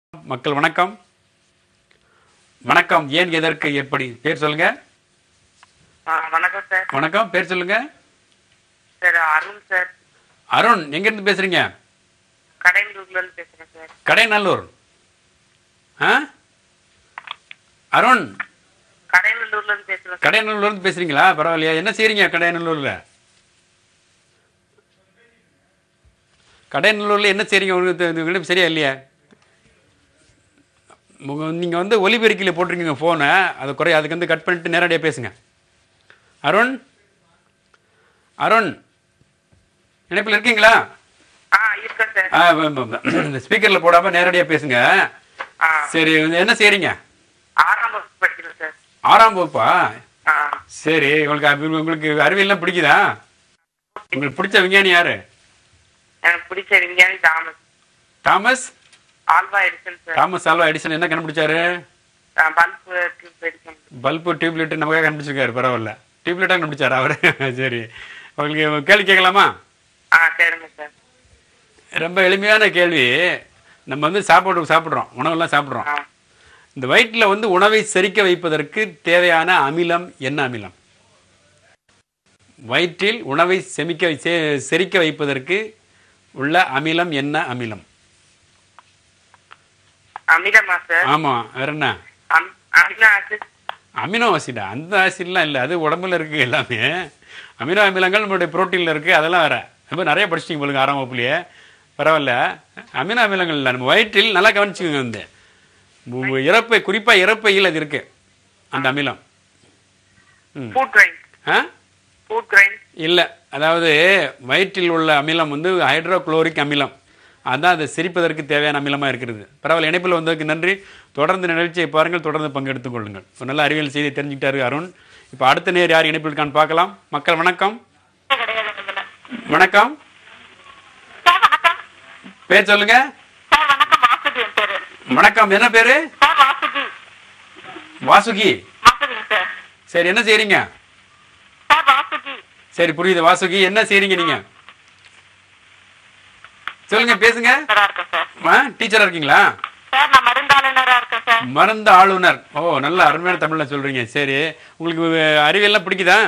மக்கள் வணக்கம் வணக்கம் ஏன் எதற்கு எப்படி பேர் சொல்லுங்க ஆ, வணக்கம் சார் வணக்கம் பேர் சொல்லுங்க சார் அருண் சார் அருண் எங்கிருந்து பேசுறீங்க கடையலூர்ல இருந்து பேசுறேன் சார் கடைநல்லூர் ஆ அருண் கடையலூர்ல இருந்து பேசுறேன் சார் கடைநல்லூர்ல இருந்து பேசுறீங்களா பரவாயில்லையா என்ன செய்றீங்க கடைநல்லூர்ல கடைநல்லூர்ல என்ன செய்றீங்க உங்களுக்கு தெ- உங்களுக்கு சரியா இல்லையா உங்க- நீங்க வந்து ஒலிபெருக்கியில் போட்டிருக்கீங்க ஃபோனை அதை குறை அதுக்கு வந்து கட் பண்ணிட்டு நேரடியாக பேசுங்க அருண் அருண் இணைப்பில் இருக்கீங்களா ஆ இருக்கேன் சார் ஆ, வ- வ- வ- இந்த ஸ்பீக்கரில் போடாமல் நேரடியாக பேசுங்க ஆ சரி என்ன செய்றீங்க ஆறாம் வகுப்பு படிக்கிறேன் சார் ஆறாம் வகுப்பா ஆ சரி உங்களுக்கு அபி- உங்களுக்கு அறிவியல்லாம் பிடிக்குதா உங்களுக்கு பிடிச்ச விஞ்ஞானி யாரு எனக்கு பிடிச்ச விஞ்ஞானி Thomas Thomas Alva Edison sir Thomas Alva Edison என்ன கண்டுபிடிச்சாரு bulb tube Edison bulb tube light நமக்காக கண்டுபிடிச்சிருக்காரு பரவாயில்ல டியூப்லைட்டாக கண்டுபிடிச்சாரு அவரு சரி உங்களுக்கு கேள்வி கேட்கலாமா ஆ சரிங்க சார் ரொம்ப எளிமையான கேள்வி நம்ம வந்து சாப்பாடு சாப்பிட்றோம் உணவெல்லாம் சாப்பிட்றோம் ஆ இந்த வயிற்றில் வந்து உணவை செரிக்க வைப்பதற்கு தேவையான அமிலம் என்ன அமிலம் வயிற்றில் உணவை செமிக்க செ- செரிக்க வைப்பதற்கு உள்ள அமிலம் என்ன அமிலம் அமிலமா சார் ஆமா வேற என்ன அம்- அமினோ ஆசிட் அமினோ ஆசிடா அந்த ஆசிட்லாம் இல்லை அது உடம்புல இருக்கு எல்லாமே அமினோ அமிலங்கள் நம்மளுடைய புரோட்டீனில் இருக்கு அதெல்லாம் வேற ரொம்ப நிறைய படிச்சிட்டிங்க போலுங்க ஆறாம் வகுப்புலயே பரவாயில்ல அமினோ அமிலங்கள் இல்லை நம்ம வயிற்றில் நல்லா கவனிச்சுக்கோங்க வந்து உ- இறப்பை குறிப்பாக இறப்பையில் அது இருக்கு அந்த அமிலம் ம் ஃபுட் கிரைன் ஆ ஃபுட் கிரைன் இல்லை அதாவது வயிற்றில் உள்ள அமிலம் வந்து ஹைட்ரோகுளோரிக் அமிலம் அதான் அதை சிரிப்பதற்கு தேவையான அமிலமாக இருக்கிறது பரவாயில்ல இணைப்பில் வந்ததுக்கு நன்றி தொடர்ந்து நிகழ்ச்சியை பாருங்கள் தொடர்ந்து பங்கெடுத்துக் கொள்ளுங்கள் ஒரு நல்ல அறிவியல் செய்தி தெரிஞ்சுக்கிட்டாரு அருண் இப்போ அடுத்த நேர் யார் இணைப்பில் இருக்கான்னு பார்க்கலாம் மக்கள் வணக்கம் வணக்கம் சார் வணக்கம் பேர் சொல்லுங்க சார் வணக்கம் வாசுகி என் பேரு வணக்கம் என்ன பேரு சார் வாசுகி வாசுகி வாசுகிங்க சார் சரி என்ன செய்றீங்க சார் வாசுகி சரி புரியுது வாசுகி என்ன செய்றீங்க நீங்க சொல்லுங்க பேசுங்க நல்லா இருக்கேன் சார் ஆ டீச்சரா இருக்கீங்களா சார் நான் மருந்தாளுநரா இருக்கேன் சார் மருந்து ஆளுநர் ஓ நல்ல அருமையான தமிழ்ல சொல்றீங்க சரி உங்களுக்கு அஹ், அறிவியல்லாம் பிடிக்குதா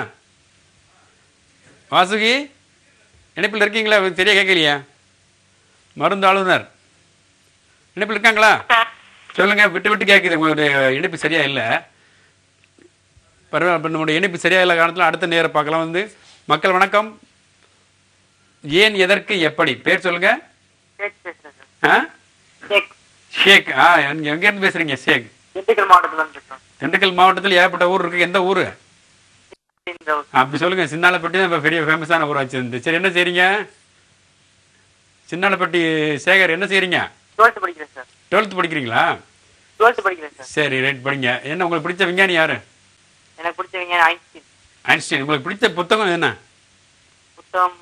வாசுகி இணைப்பில் இருக்கீங்களா சரியா கேட்கலையா மருந்து ஆளுநர் இணைப்பில் இருக்காங்களா சார் சொல்லுங்க விட்டு விட்டு கேட்குது உங்களுடைய இணைப்பு சரியா இல்லை பரவாயில்ல இப்ப நம்முடைய இணைப்பு சரியா இல்லை காரணத்தில் அடுத்த நேரம் பார்க்கலாம் வந்து மக்கள் வணக்கம் ஏன் எதற்கு எப்படி பேர் சொல்லுங்க ஷேக் பேசுறேன் சார் ஆ ஷேக் ஷேக் ஆ எங்க- எங்கேருந்து பேசுறீங்க ஷேக் திண்டுக்கல் மாவட்டத்துல இருந்து பேசுறேன் திண்டுக்கல் மாவட்டத்தில் ஏகப்பட்ட ஊர் இருக்கு எந்த ஊர் இந்த அப்படி சொல்லுங்க சின்னாலப்பட்டி தான் இப்போ பெரிய ஃபேமஸான ஊராச்சு இந்த சரி என்ன செய்றீங்க சின்னாலப்பட்டி சேகர் என்ன செய்றீங்க டுவெல்த் படிக்கிறேன் சார் டுவெல்த் படிக்கிறீங்களா டுவெல்த் படிக்கிறேன் சார் சரி ரைட் படிங்க என்ன உங்களுக்கு பிடிச்ச விஞ்ஞானி யாரு எனக்கு பிடிச்ச விஞ்ஞானி ஐன்ஸ்டீன் ஐன்ஸ்டீன் உங்களுக்கு பிடிச்ச புத்தகம் என்ன புத்தகம்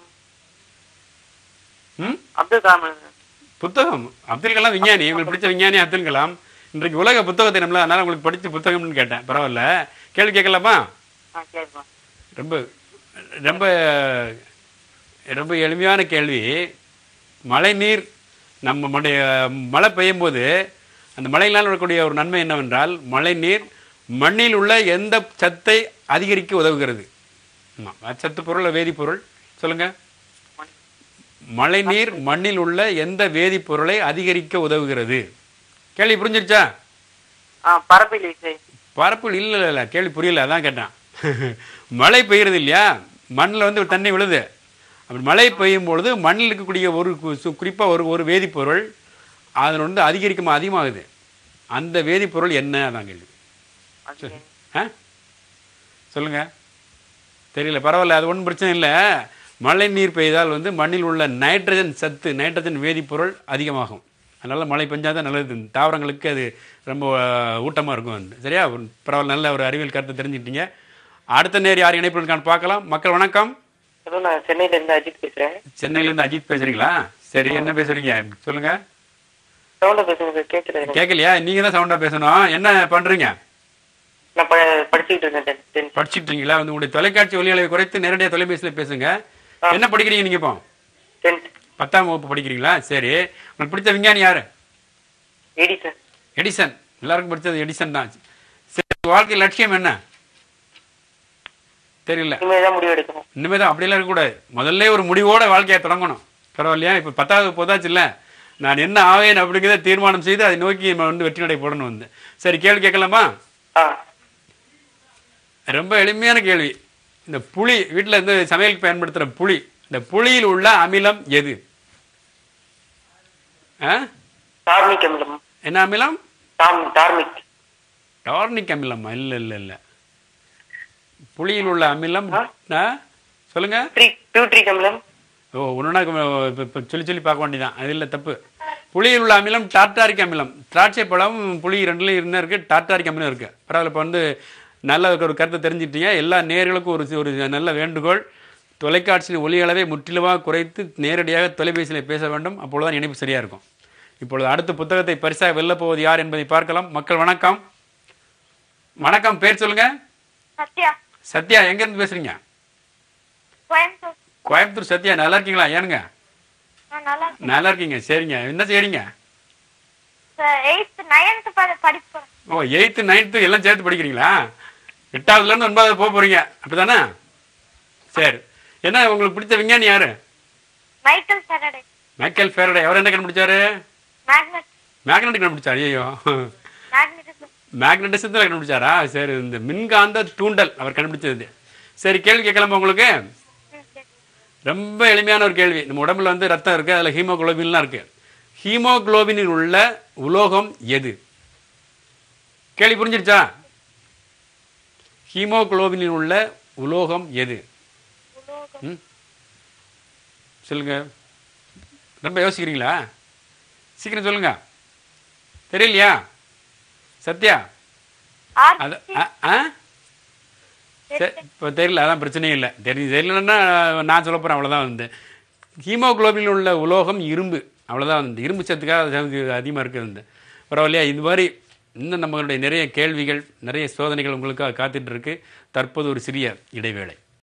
ம் அப்துல் கலாம் எழுதுனது. புத்தகம் அப்துல் கலாம் விஞ்ஞானி உங்களுக்கு பிடிச்ச விஞ்ஞானி அப்துல் கலாம் இன்றைக்கு உலக புத்தகத்தை நம்மள அதனால உங்களுக்கு படிச்ச புத்தகம்னு கேட்டேன் பரவாயில்ல கேள்வி கேட்கலாமா ஆ சரிப்பா ரொம்ப ரொம்ப ரொம்ப எளிமையான கேள்வி மழை நீர் நம்முடைய மழை பெய்யும் போது அந்த மழையினால் வரக்கூடிய ஒரு நன்மை என்னவென்றால் மழை நீர் மண்ணில் உள்ள எந்த சத்தை அதிகரிக்க உதவுகிறது ஆமாம் சத்து பொருள் வேதிப்பொருள் சொல்லுங்க மழை நீர் மண்ணில் உள்ள எந்த வேதிப்பொருளை அதிகரிக்க உதவுகிறது கேள்வி புரிஞ்சிருச்சா ஆ பரப்பில் இசை பரப்பு இல்லை இல்லை இல்லை கேள்வி புரியல அதான் கேட்டேன் மழை பெய்யுறது இல்லையா மண்ணில் வந்து தண்ணி விழுது அப்படி மழை பெய்யும் பொழுது மண்ணில் இருக்கக்கூடிய ஒரு குறிப்பாக ஒரு ஒரு வேதிப்பொருள் அதில் வந்து அதிகரிக்குமா அதிகமாகுது அந்த வேதிப்பொருள் என்ன அதான் கேள்வி அது ஆ சொல்லுங்க தெரியல பரவாயில்ல அது ஒன்றும் பிரச்சனை இல்லை மழை நீர் பெய்தால் வந்து மண்ணில் உள்ள நைட்ரஜன் சத்து நைட்ரஜன் வேதிப்பொருள் அதிகமாகும் அதனால் மழை பெஞ்சாதான் நல்லது தாவரங்களுக்கு அது ரொம்ப ஊட்டமாக இருக்கும் வந்து சரியா ஒரு பரவாயில்ல நல்ல ஒரு அறிவியல் கருத்தை தெரிஞ்சுக்கிட்டீங்க அடுத்த நேர் யார் இணைப்பு இருக்கான்னு பார்க்கலாம் மக்கள் வணக்கம் ஹலோ நான் சென்னையில இருந்து அஜித் பேசுறேன் சென்னையிலேருந்து அஜித் பேசுறீங்களா சரி என்ன பேசுறீங்க சொல்லுங்க சவுண்ட பேசுறது கேட்கல எனக்கு. கேட்கலையா நீங்கள் தான் சவுண்டாக பேசணும் என்ன பண்ணுறீங்க நான் ப- படிச்சுக்கிட்டு இருக்கேன் டென்த் டென்த் படிச்சுட்டு இருக்கீங்களா வந்து உங்களுடைய தொலைக்காட்சி ஒலி அளவை குறைத்து நேரடியாக தொலைபேசியில் பேசுங்க என்ன படிக்கிறீங்க நீங்கள் இப்போ டென்த் பத்தாம் வகுப்பு படிக்கிறீங்களா சரி உங்களுக்கு பிடிச்ச விஞ்ஞானி யாரு எடிசன் எடிசன் எல்லாருக்கும் படிச்சது எடிசன் தான் சரி வாழ்க்கை லட்சியம் என்ன தெரியல இனிமேல் தான் முடிவு எடுக்கணும் இனிமேல் தான் அப்படிலாம் இருக்கக்கூடாது முதல்ல ஒரு முடிவோட வாழ்க்கையை தொடங்கணும் பரவாயில்லையா இப்போ பத்தாவது போதாச்சு இல்லை நான் என்ன ஆவேன் அப்படிங்கிறத தீர்மானம் செய்து அதை நோக்கி நம்ம வந்து வெற்றி நடை போடணும் வந்து சரி கேள்வி கேட்கலாமா ஆ ரொம்ப எளிமையான கேள்வி இந்த புளி வீட்டில் இருந்து சமையலுக்கு பயன்படுத்துகிற புளி இந்த புளியில் உள்ள அமிலம் எது ஆ டார்மிக் அமிலம் என்ன அமிலம் டார்ம் டார்மிக் டார்னிக் அமிலமா இல்லை இல்லை இல்லை புளியில் உள்ள அமிலம் ஆ? சொல்லுங்க ட்ரீ பியூட்ரிக் அமிலம் ஓ ஒன்றுனா இப்போ சொல்லி சொல்லி பார்க்க வேண்டியதான் அது இல்லை தப்பு புளியில் உள்ள அமிலம் டார்டாரிக் அமிலம் திராட்சை பழம் புளி ரெண்டுலையும் இருந்தா இருக்கு டார்டாரிக் அமிலம் இருக்கு பரவாயில்ல இப்போ வந்து நல்ல ஒரு கருத்தை தெரிஞ்சிட்டீங்க எல்லா நேர்களுக்கும் ஒரு ஒரு நல்ல வேண்டுகோள் தொலைக்காட்சியின் ஒலி அளவை முற்றிலுமாக குறைத்து நேரடியாக தொலைபேசியில் பேச வேண்டும் அப்பொழுதுதான் இணைப்பு சரியா இருக்கும் இப்பொழுது அடுத்த புத்தகத்தை பரிசாக வெல்லப் போவது யார் என்பதை பார்க்கலாம் மக்கள் வணக்கம் வணக்கம் பேர் சொல்லுங்க சத்யா சத்யா எங்க இருந்து பேசுறீங்க கோயம்புத்தூர் கோயம்புத்தூர் சத்யா நல்லா இருக்கீங்களா ஏனுங்க நான் நல்லா இருக்கேன் நல்லா இருக்கீங்க சரிங்க என்ன செய்றீங்க சார் எயித்து நைன்த்து படிப்பேன் ஓ எயித்து நைன்த்து எல்லாம் சேர்த்து படிக்கிறீங்களா எட்டாவதுல இருந்து ஒன்பதாவது போக போறீங்க அப்படிதானே சரி என்ன உங்களுக்கு பிடிச்ச விஞ்ஞானி யாரு மைக்கேல் ஃபெரடே மைக்கேல் ஃபேரடே அவர் என்ன கண்டுபிடிச்சாரு மேக்னெட் மேக்னெட்டிக் கண்டுபிடிச்சாரு ஐயோ மேக்னெட்டிசம் மேக்னெட்டிசத்தில் கண்டுபிடிச்சாரா சரி இந்த மின்காந்த தூண்டல் அவர் கண்டுபிடிச்சது சரி கேள்வி கேட்கலாமா உங்களுக்கு ரொம்ப எளிமையான ஒரு கேள்வி நம்ம உடம்புல வந்து ரத்தம் இருக்கு அதுல ஹீமோகுளோபின்லாம் இருக்கு ஹீமோகுளோபினில் உள்ள உலோகம் எது கேள்வி புரிஞ்சிருச்சா ஹீமோகுளோபினில் உள்ள உலோகம் எது ம்? சொல்லுங்க ரொம்ப யோசிக்கிறீங்களா சீக்கிரம் சொல்லுங்க தெரியலையா சத்யா ஆர் அது ஆ- ஆ சரி இப்போ தெரியல அதான் பிரச்சனையும் இல்லை தெரிஞ்சு தெரியலன்னா நான் சொல்ல போகிறேன் அவ்வளோதான் வந்து ஹீமோகுளோபின் உள்ள உலோகம் இரும்பு அவ்வளோதான் வந்து இரும்பு சத்துக்காக அது அதிகமாக இருக்குது வந்து பரவாயில்லையா இது மாதிரி இன்னும் நம்மளுடைய நிறைய கேள்விகள் நிறைய சோதனைகள் உங்களுக்காக காத்துட்டு இருக்கு தற்போது ஒரு சிறிய இடைவேளை